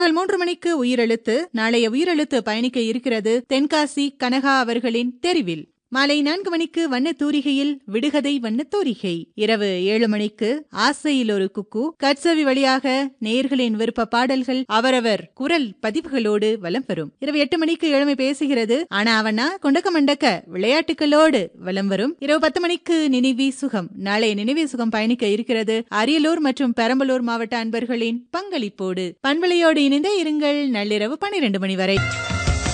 பகல் மூன்று மணிக்கு உயிரெழுத்து நாளைய உயிரெழுத்து பயணிக்க இருக்கிறது தென்காசி கனகா அவர்களின் தெரிவில் மாலை நான்கு மணிக்கு வண்ண தூரிகையில் விடுகதை வண்ண தூரிகை இரவு ஏழு மணிக்கு ஆசையில் ஒரு குக்கு கட்சவி வழியாக நேயர்களின் விருப்ப பாடல்கள் அவரவர் குரல் பதிவுகளோடு வலம் வரும் இரவு எட்டு மணிக்கு இளமை பேசுகிறது ஆனா அவனா கொண்டக்க மண்டக்க விளையாட்டுகளோடு வலம் வரும் இரவு பத்து மணிக்கு நினைவி சுகம் நாளை நினைவி சுகம் பயணிக்க இருக்கிறது அரியலூர் மற்றும் பெரம்பலூர் மாவட்ட அன்பர்களின் பங்களிப்போடு பண்பலையோடு இணைந்தே இருங்கள் நள்ளிரவு பன்னிரண்டு மணி வரை